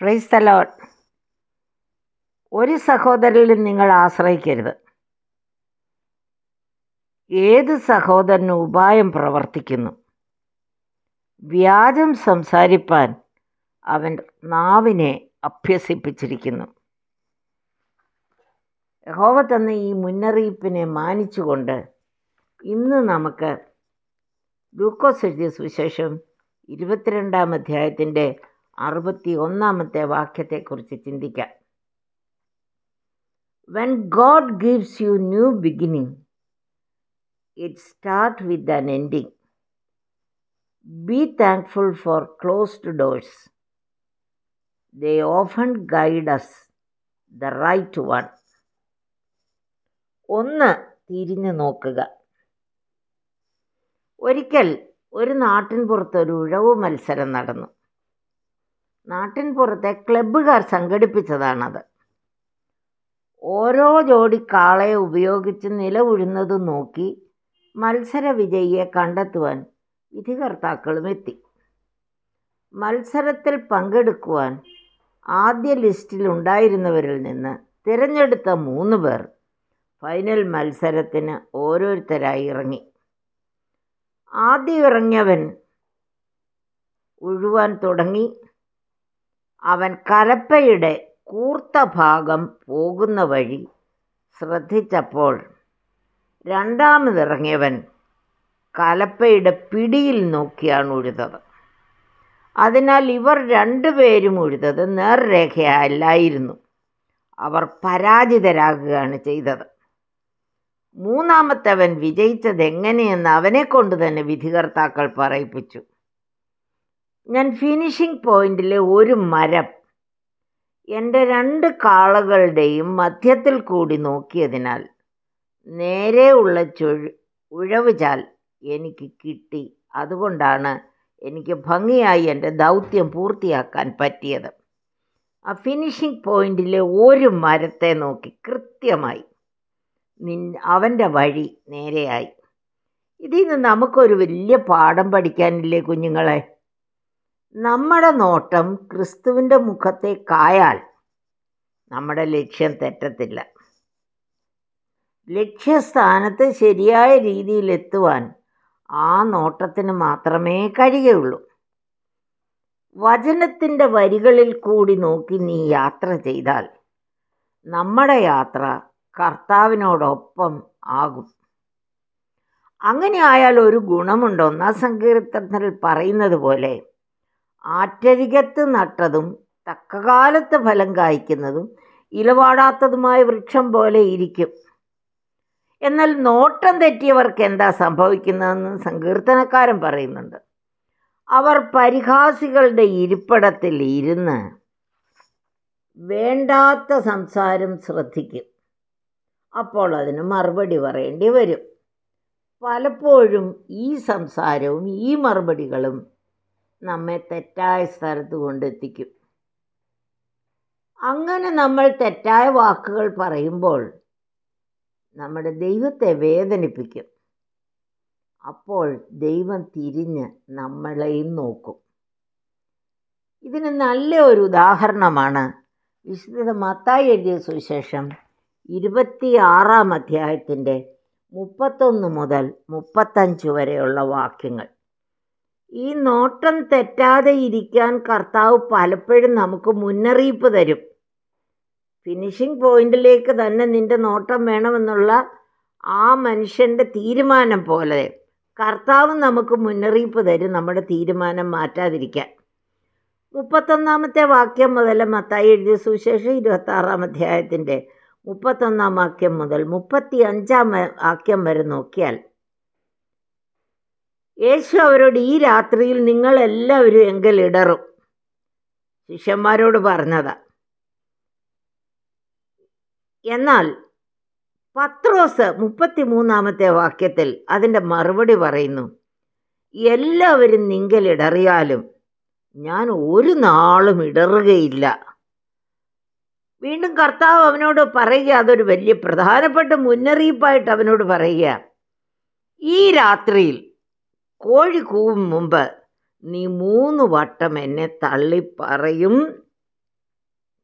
praise the load ഒരു സഹോദരനിലും നിങ്ങൾ ആശ്രയിക്കരുത് ഏത് സഹോദരനും ഉപായം പ്രവർത്തിക്കുന്നു വ്യാജം സംസാരിപ്പാൻ അവൻ നാവിനെ അഭ്യസിപ്പിച്ചിരിക്കുന്നു യഹോവ തന്ന ഈ മുന്നറിയിപ്പിനെ മാനിച്ചുകൊണ്ട് ഇന്ന് നമുക്ക് ലൂക്കോസ് എഴുതിയ സുവിശേഷം ഇരുപത്തിരണ്ടാം അധ്യായത്തിൻ്റെ അറുപത്തി ഒന്നാമത്തെ വാക്യത്തെക്കുറിച്ച് ചിന്തിക്കാം when God gives you new beginning it start with an ending be thankful for closed doors they open guide us the right one ഒന്ന് തിരിഞ്ഞു നോക്കുക ഒരിക്കൽ ഒരു നാട്ടിൻ പുറത്ത് ഒരു ഉഴവ് മത്സരം നടന്നു നാട്ടിൻ പുറത്തെ ക്ലബ്ബുകാർ സംഘടിപ്പിച്ചതാണത് ഓരോ ജോഡി കാളയെ ഉപയോഗിച്ച് നില ഉഴുന്നത് നോക്കി മത്സര വിജയിയെ കണ്ടെത്തുവാൻ വിധികർത്താക്കളും എത്തി മത്സരത്തിൽ പങ്കെടുക്കുവാൻ ആദ്യ ലിസ്റ്റിൽ ഉണ്ടായിരുന്നവരിൽ നിന്ന് തിരഞ്ഞെടുത്ത മൂന്ന് പേർ ഫൈനൽ മത്സരത്തിന് ഓരോരുത്തരായി ഇറങ്ങി ആദ്യം ഇറങ്ങിയവൻ ഉഴുവാൻ തുടങ്ങി അവൻ കലപ്പയുടെ കൂർത്ത ഭാഗം പോകുന്ന വഴി ശ്രദ്ധിച്ചപ്പോൾ രണ്ടാമതിറങ്ങിയവൻ കലപ്പയുടെ പിടിയിൽ നോക്കിയാണ് ഉഴുതത് അതിനാൽ ഇവർ രണ്ടുപേരും ഉഴുതത് നേർരേഖയല്ലായിരുന്നു അവർ പരാജിതരാകുകയാണ് ചെയ്തത് മൂന്നാമത്തവൻ വിജയിച്ചത് എങ്ങനെയെന്ന് അവനെ കൊണ്ട് തന്നെ വിധികർത്താക്കൾ പറയിപ്പിച്ചു ഞാൻ ഫിനിഷിംഗ് പോയിന്റിലെ ഒരു മരം എൻ്റെ രണ്ട് കാളകളുടെയും മധ്യത്തിൽ കൂടി നോക്കിയതിനാൽ നേരെ ഉള്ള ചുഴ ഉഴവുചാൽ എനിക്ക് കിട്ടി അതുകൊണ്ടാണ് എനിക്ക് ഭംഗിയായി എൻ്റെ ദൗത്യം പൂർത്തിയാക്കാൻ പറ്റിയത് ആ ഫിനിഷിംഗ് പോയിന്റിലെ ഒരു മരത്തെ നോക്കി കൃത്യമായി നിൻ അവൻ്റെ വഴി നേരെയായി ഇതിൽ നിന്ന് നമുക്കൊരു വലിയ പാഠം പഠിക്കാനില്ലേ കുഞ്ഞുങ്ങളെ നമ്മുടെ നോട്ടം ക്രിസ്തുവിൻ്റെ മുഖത്തേക്കായാൽ നമ്മുടെ ലക്ഷ്യം തെറ്റത്തില്ല ലക്ഷ്യസ്ഥാനത്ത് ശരിയായ രീതിയിൽ എത്തുവാൻ ആ നോട്ടത്തിന് മാത്രമേ കഴിയുകയുള്ളൂ വചനത്തിൻ്റെ വരികളിൽ കൂടി നോക്കി നീ യാത്ര ചെയ്താൽ നമ്മുടെ യാത്ര കർത്താവിനോടൊപ്പം ആകും അങ്ങനെ ആയാൽ ഒരു ഗുണമുണ്ട് ഒന്നാം സങ്കീർത്തനത്തിൽ പറയുന്നത് പോലെ ആറ്റരികത്ത് നട്ടതും തക്കകാലത്ത് ഫലം കായ്ക്കുന്നതും ഇലവാടാത്തതുമായ വൃക്ഷം പോലെ ഇരിക്കും എന്നാൽ നോട്ടം തെറ്റിയവർക്ക് എന്താ സംഭവിക്കുന്നതെന്ന് സങ്കീർത്തനക്കാരൻ പറയുന്നുണ്ട് അവർ പരിഹാസികളുടെ ഇരിപ്പിടത്തിൽ ഇരുന്ന് വേണ്ടാത്ത സംസാരം ശ്രദ്ധിക്കും അപ്പോൾ അതിന് മറുപടി പറയേണ്ടി വരും പലപ്പോഴും ഈ സംസാരവും ഈ മറുപടികളും നമ്മെ തെറ്റായ സ്ഥലത്ത് കൊണ്ടെത്തിക്കും അങ്ങനെ നമ്മൾ തെറ്റായ വാക്കുകൾ പറയുമ്പോൾ നമ്മുടെ ദൈവത്തെ വേദനിപ്പിക്കും അപ്പോൾ ദൈവം തിരിഞ്ഞ് നമ്മളെയും നോക്കും ഇതിന് നല്ല ഒരു ഉദാഹരണമാണ് വിശുദ്ധ മത്തായി എഴുതിയ സുവിശേഷം ഇരുപത്തി ആറാം അധ്യായത്തിൻ്റെ മുപ്പത്തൊന്ന് മുതൽ മുപ്പത്തഞ്ച് വരെയുള്ള വാക്യങ്ങൾ ഈ നോട്ടം തെറ്റാതെ ഇരിക്കാൻ കർത്താവ് പലപ്പോഴും നമുക്ക് മുന്നറിയിപ്പ് തരും ഫിനിഷിംഗ് പോയിന്റിലേക്ക് തന്നെ നിന്റെ നോട്ടം വേണമെന്നുള്ള ആ മനുഷ്യൻ്റെ തീരുമാനം പോലെ കർത്താവ് നമുക്ക് മുന്നറിയിപ്പ് തരും നമ്മുടെ തീരുമാനം മാറ്റാതിരിക്കാൻ മുപ്പത്തൊന്നാമത്തെ വാക്യം മുതൽ മത്തായി എഴുതിയ സുവിശേഷം ഇരുപത്താറാം അധ്യായത്തിൻ്റെ മുപ്പത്തൊന്നാം വാക്യം മുതൽ മുപ്പത്തി അഞ്ചാം വാക്യം വരെ നോക്കിയാൽ യേശു അവരോട് ഈ രാത്രിയിൽ നിങ്ങളെല്ലാവരും എങ്കിൽ ഇടറും ശിഷ്യന്മാരോട് പറഞ്ഞതാ എന്നാൽ പത്രോസ് മുപ്പത്തി മൂന്നാമത്തെ വാക്യത്തിൽ അതിൻ്റെ മറുപടി പറയുന്നു എല്ലാവരും നിങ്കൽ ഇടറിയാലും ഞാൻ ഒരു നാളും ഇടറുകയില്ല വീണ്ടും കർത്താവ് അവനോട് പറയുക അതൊരു വലിയ പ്രധാനപ്പെട്ട മുന്നറിയിപ്പായിട്ട് അവനോട് പറയുക ഈ രാത്രിയിൽ കോഴി കൂവും മുമ്പ് നീ മൂന്ന് വട്ടം എന്നെ തള്ളി പറയും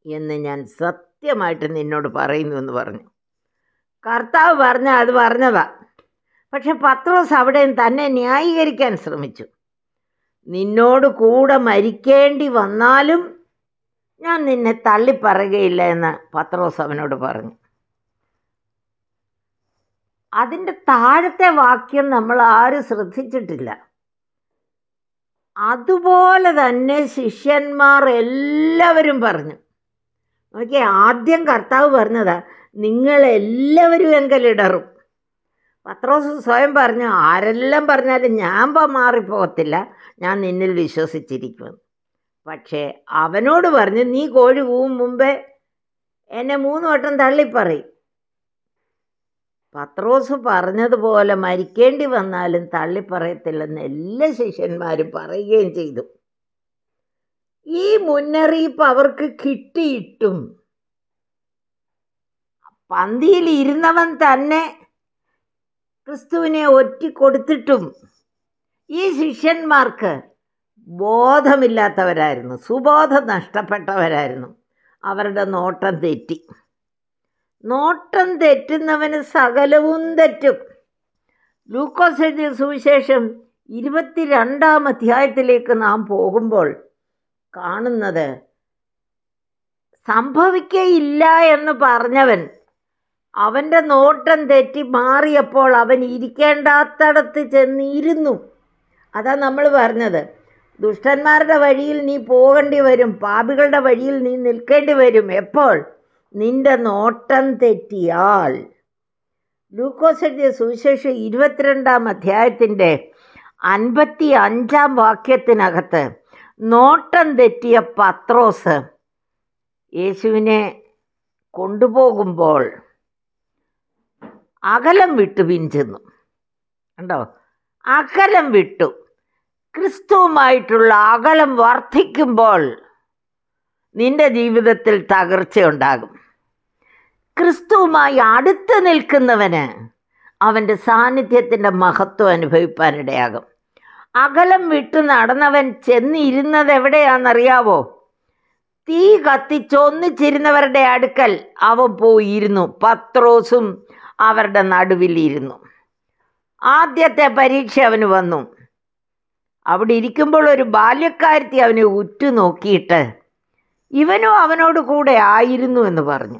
എന്ന് ഞാൻ സത്യമായിട്ട് നിന്നോട് പറയുന്നു എന്ന് പറഞ്ഞു കർത്താവ് പറഞ്ഞ അത് പറഞ്ഞതാ പക്ഷെ പത്രോസ് അവിടെ തന്നെ ന്യായീകരിക്കാൻ ശ്രമിച്ചു നിന്നോട് കൂടെ മരിക്കേണ്ടി വന്നാലും ഞാൻ നിന്നെ തള്ളിപ്പറയുകയില്ല എന്ന് പത്രോസ് അവനോട് പറഞ്ഞു അതിൻ്റെ താഴത്തെ വാക്യം നമ്മൾ ആരും ശ്രദ്ധിച്ചിട്ടില്ല അതുപോലെ തന്നെ ശിഷ്യന്മാർ എല്ലാവരും പറഞ്ഞു നോക്കിയേ ആദ്യം കർത്താവ് പറഞ്ഞതാ നിങ്ങളെല്ലാവരും എങ്കലിടറും പത്രോസ് സ്വയം പറഞ്ഞു ആരെല്ലാം പറഞ്ഞാലും ഞാൻ പ മാറിപ്പോകത്തില്ല ഞാൻ നിന്നിൽ വിശ്വസിച്ചിരിക്കുമെന്ന് പക്ഷേ അവനോട് പറഞ്ഞു നീ കോഴി കൂവും മുമ്പേ എന്നെ മൂന്ന് വട്ടം തള്ളിപ്പറയും പത്രോസ് പറഞ്ഞതുപോലെ മരിക്കേണ്ടി വന്നാലും തള്ളിപ്പറയത്തില്ലെന്ന് എല്ലാ ശിഷ്യന്മാരും പറയുകയും ചെയ്തു ഈ മുന്നറിയിപ്പ് അവർക്ക് കിട്ടിയിട്ടും പന്തിയിൽ ഇരുന്നവൻ തന്നെ ക്രിസ്തുവിനെ ഒറ്റിക്കൊടുത്തിട്ടും ഈ ശിഷ്യന്മാർക്ക് ബോധമില്ലാത്തവരായിരുന്നു സുബോധം നഷ്ടപ്പെട്ടവരായിരുന്നു അവരുടെ നോട്ടം തെറ്റി നോട്ടം തെറ്റുന്നവന് സകലവും തെറ്റും ലൂക്കോസ് എഴുതിയ സുവിശേഷം ഇരുപത്തിരണ്ടാം അധ്യായത്തിലേക്ക് നാം പോകുമ്പോൾ കാണുന്നത് സംഭവിക്കയില്ല എന്ന് പറഞ്ഞവൻ അവൻ്റെ നോട്ടം തെറ്റി മാറിയപ്പോൾ അവൻ ഇരിക്കേണ്ടാത്തടത്ത് ചെന്നിരുന്നു അതാ നമ്മൾ പറഞ്ഞത് ദുഷ്ടന്മാരുടെ വഴിയിൽ നീ പോകേണ്ടി വരും പാപികളുടെ വഴിയിൽ നീ നിൽക്കേണ്ടി വരും എപ്പോൾ നിന്റെ നോട്ടം തെറ്റിയാൽ ലൂക്കോസ് എഴുതിയ സുവിശേഷം ഇരുപത്തിരണ്ടാം അധ്യായത്തിൻ്റെ അൻപത്തി അഞ്ചാം വാക്യത്തിനകത്ത് നോട്ടം തെറ്റിയ പത്രോസ് യേശുവിനെ കൊണ്ടുപോകുമ്പോൾ അകലം വിട്ടു പിഞ്ചെന്നു കണ്ടോ അകലം വിട്ടു ക്രിസ്തുവുമായിട്ടുള്ള അകലം വർദ്ധിക്കുമ്പോൾ നിന്റെ ജീവിതത്തിൽ തകർച്ചയുണ്ടാകും ക്രിസ്തുവുമായി അടുത്ത് നിൽക്കുന്നവന് അവൻ്റെ സാന്നിധ്യത്തിൻ്റെ മഹത്വം അനുഭവിപ്പാനിടയാകും അകലം വിട്ടു നടന്നവൻ ചെന്നിരുന്നത് എവിടെയാണെന്നറിയാവോ തീ കത്തിച്ചൊന്നിച്ചിരുന്നവരുടെ അടുക്കൽ അവൻ പോയിരുന്നു പത്രോസും അവരുടെ നടുവിലിരുന്നു ആദ്യത്തെ പരീക്ഷ അവന് വന്നു അവിടെ ഇരിക്കുമ്പോൾ ഒരു ബാല്യക്കാരത്തി അവനെ ഉറ്റുനോക്കിയിട്ട് ഇവനും അവനോട് കൂടെ ആയിരുന്നു എന്ന് പറഞ്ഞു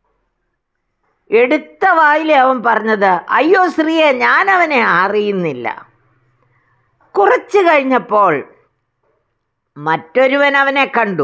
എടുത്ത വായിലെ അവൻ പറഞ്ഞത് അയ്യോ സ്ത്രീയെ ഞാൻ അവനെ അറിയുന്നില്ല കുറച്ചു കഴിഞ്ഞപ്പോൾ മറ്റൊരുവൻ അവനെ കണ്ടു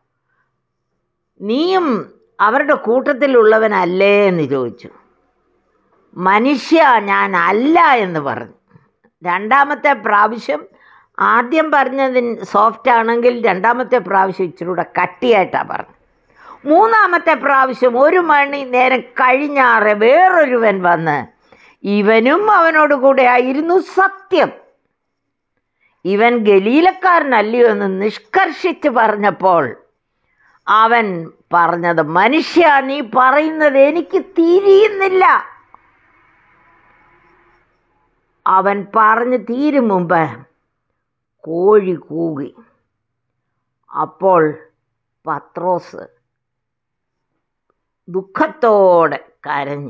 നീയും അവരുടെ കൂട്ടത്തിലുള്ളവനല്ലേ എന്ന് ചോദിച്ചു മനുഷ്യ ഞാൻ അല്ല എന്ന് പറഞ്ഞു രണ്ടാമത്തെ പ്രാവശ്യം ആദ്യം പറഞ്ഞതിന് സോഫ്റ്റ് ആണെങ്കിൽ രണ്ടാമത്തെ പ്രാവശ്യം ഇച്ചിരി കൂടെ കട്ടിയായിട്ടാണ് പറഞ്ഞത് മൂന്നാമത്തെ പ്രാവശ്യം ഒരു മണി നേരം കഴിഞ്ഞാറ് വേറൊരുവൻ വന്ന് ഇവനും അവനോട് കൂടെ ആയിരുന്നു സത്യം ഇവൻ ഗലീലക്കാരനല്ലയോ എന്ന് നിഷ്കർഷിച്ച് പറഞ്ഞപ്പോൾ അവൻ പറഞ്ഞത് മനുഷ്യ നീ പറയുന്നത് എനിക്ക് തിരിയുന്നില്ല അവൻ പറഞ്ഞു തീരും മുമ്പ് കോഴി കൂകി അപ്പോൾ പത്രോസ് ദുഃഖത്തോടെ കരഞ്ഞു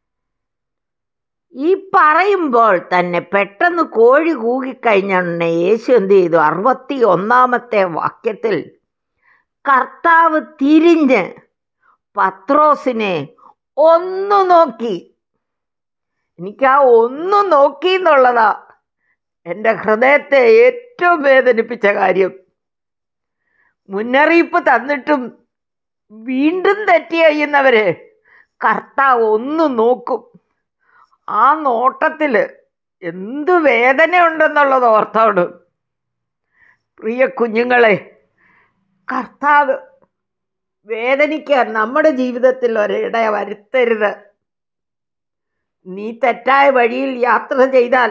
ഈ പറയുമ്പോൾ തന്നെ പെട്ടെന്ന് കോഴി കൂകിക്കഴിഞ്ഞ ഉടനെ യേശു എന്ത് ചെയ്തു അറുപത്തി ഒന്നാമത്തെ വാക്യത്തിൽ കർത്താവ് തിരിഞ്ഞ് പത്രോസിനെ ഒന്നു നോക്കി എനിക്ക് ആ ഒന്ന് നോക്കി എന്നുള്ളതാ എൻ്റെ ഹൃദയത്തെ ഏറ്റവും വേദനിപ്പിച്ച കാര്യം മുന്നറിയിപ്പ് തന്നിട്ടും വീണ്ടും തെറ്റി കഴിയുന്നവര് കർത്താവ് ഒന്ന് നോക്കും ആ നോട്ടത്തിൽ എന്ത് വേദനയുണ്ടെന്നുള്ളത് ഓർത്തോട് പ്രിയ കുഞ്ഞുങ്ങളെ കർത്താവ് വേദനിക്കാൻ നമ്മുടെ ജീവിതത്തിൽ ഒരിട വരുത്തരുത് നീ തെറ്റായ വഴിയിൽ യാത്ര ചെയ്താൽ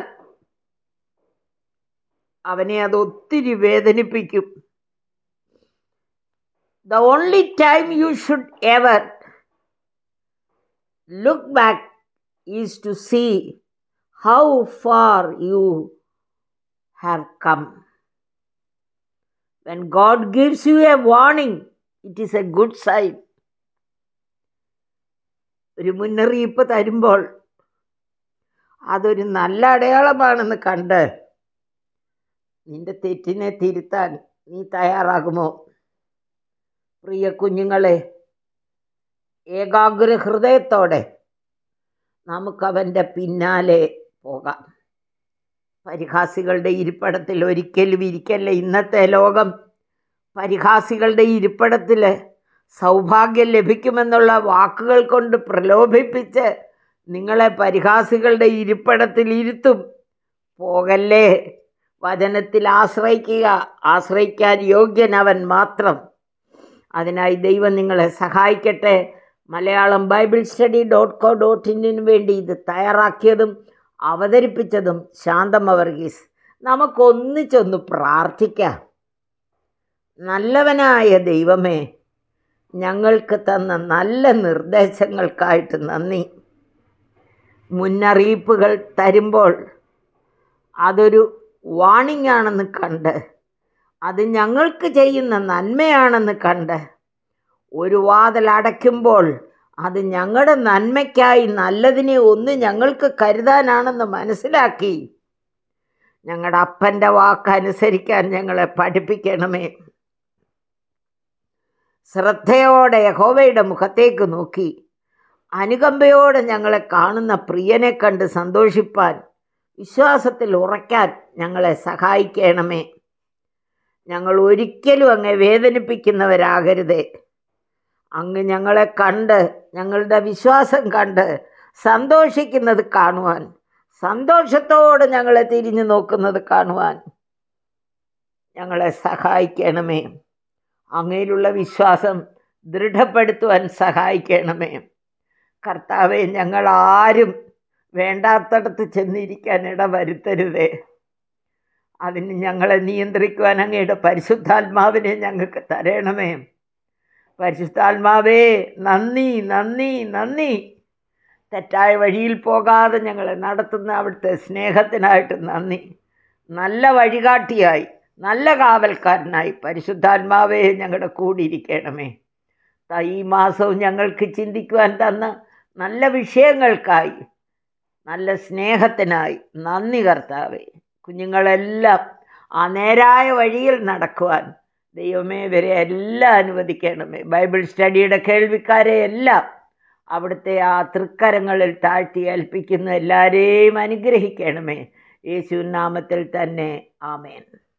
അവനെ അത് ഒത്തിരി വേദനിപ്പിക്കും the only time you should ever look back is to see how far you have come when God gives you a warning it is a good sign ഒരു മുന്നറിയിപ്പ് തരുമ്പോൾ അതൊരു നല്ല അടയാളമാണെന്ന് കണ്ട് നിന്റെ തെറ്റിനെ തിരുത്താൻ നീ തയ്യാറാകുമോ പ്രിയ കുഞ്ഞുങ്ങളെ ഏകാഗ്ര ഹൃദയത്തോടെ നമുക്കവൻ്റെ പിന്നാലെ പോകാം പരിഹാസികളുടെ ഇരിപ്പിടത്തിൽ ഒരിക്കലും ഇരിക്കല്ല ഇന്നത്തെ ലോകം പരിഹാസികളുടെ ഇരിപ്പിടത്തിൽ സൗഭാഗ്യം ലഭിക്കുമെന്നുള്ള വാക്കുകൾ കൊണ്ട് പ്രലോഭിപ്പിച്ച് നിങ്ങളെ പരിഹാസികളുടെ ഇരിപ്പിടത്തിൽ ഇരുത്തും പോകല്ലേ വചനത്തിൽ ആശ്രയിക്കുക ആശ്രയിക്കാൻ യോഗ്യനവൻ മാത്രം അതിനായി ദൈവം നിങ്ങളെ സഹായിക്കട്ടെ Malayalam Bible study dot co dot ഇന്നിന് വേണ്ടി ഇത് തയ്യാറാക്കിയതും അവതരിപ്പിച്ചതും ശാന്തമ്മ വർഗീസ് നമുക്കൊന്നിച്ചൊന്ന് പ്രാർത്ഥിക്കാം നല്ലവനായ ദൈവമേ ഞങ്ങൾക്ക് തന്ന നല്ല നിർദ്ദേശങ്ങൾക്കായിട്ട് നന്ദി മുന്നറിയിപ്പുകൾ തരുമ്പോൾ അതൊരു വാണിംഗ് ആണെന്ന് കണ്ട് അത് ഞങ്ങൾക്ക് ചെയ്യുന്ന നന്മയാണെന്ന് കണ്ട് ഒരു വാതിൽ അടയ്ക്കുമ്പോൾ അത് ഞങ്ങളുടെ നന്മയ്ക്കായി നല്ലതിനെ ഒന്ന് ഞങ്ങൾക്ക് കരുതാനാണെന്ന് മനസ്സിലാക്കി ഞങ്ങളുടെ അപ്പൻ്റെ വാക്കനുസരിക്കാൻ ഞങ്ങളെ പഠിപ്പിക്കണമേ ശ്രദ്ധയോടെ യഹോവയുടെ മുഖത്തേക്ക് നോക്കി അനുകമ്പയോടെ ഞങ്ങളെ കാണുന്ന പ്രിയനെ കണ്ട് സന്തോഷിപ്പാൻ വിശ്വാസത്തിൽ ഉറയ്ക്കാൻ ഞങ്ങളെ സഹായിക്കണമേ ഞങ്ങൾ ഒരിക്കലും അങ്ങെ വേദനിപ്പിക്കുന്നവരാകരുതേ അങ്ങ് ഞങ്ങളെ കണ്ട് ഞങ്ങളുടെ വിശ്വാസം കണ്ട് സന്തോഷിക്കുന്നത് കാണുവാൻ സന്തോഷത്തോടെ ഞങ്ങളെ തിരിഞ്ഞു നോക്കുന്നത് കാണുവാൻ ഞങ്ങളെ സഹായിക്കണമേ അങ്ങയിലുള്ള വിശ്വാസം ദൃഢപ്പെടുത്തുവാൻ സഹായിക്കണമേ കർത്താവെ ഞങ്ങൾ ആരും വേണ്ടാത്തടത്ത് ചെന്നിരിക്കാൻ ഇട വരുത്തരുതേ അതിന് ഞങ്ങളെ നിയന്ത്രിക്കുവാൻ അങ്ങയുടെ പരിശുദ്ധാത്മാവിനെ ഞങ്ങൾക്ക് തരണമേ പരിശുദ്ധാത്മാവേ നന്ദി നന്ദി നന്ദി തെറ്റായ വഴിയിൽ പോകാതെ ഞങ്ങളെ നടത്തുന്ന അവിടുത്തെ സ്നേഹത്തിനായിട്ട് നന്ദി നല്ല വഴികാട്ടിയായി നല്ല കാവൽക്കാരനായി പരിശുദ്ധാത്മാവേ ഞങ്ങളുടെ കൂടിയിരിക്കണമേ ഈ മാസവും ഞങ്ങൾക്ക് ചിന്തിക്കുവാൻ തന്ന നല്ല വിഷയങ്ങൾക്കായി നല്ല സ്നേഹത്തിനായി നന്ദി കർത്താവേ കുഞ്ഞുങ്ങളെല്ലാം ആ നേരായ വഴിയിൽ നടക്കുവാൻ ദൈവമേ ഇവരെ എല്ലാം അനുവദിക്കണമേ ബൈബിൾ സ്റ്റഡിയുടെ കേൾവിക്കാരെ എല്ലാം അവിടുത്തെ ആ തൃക്കരങ്ങളിൽ താഴ്ത്തി ഏൽപ്പിക്കുന്ന എല്ലാവരെയും അനുഗ്രഹിക്കണമേ യേശു നാമത്തിൽ തന്നെ ആമേൻ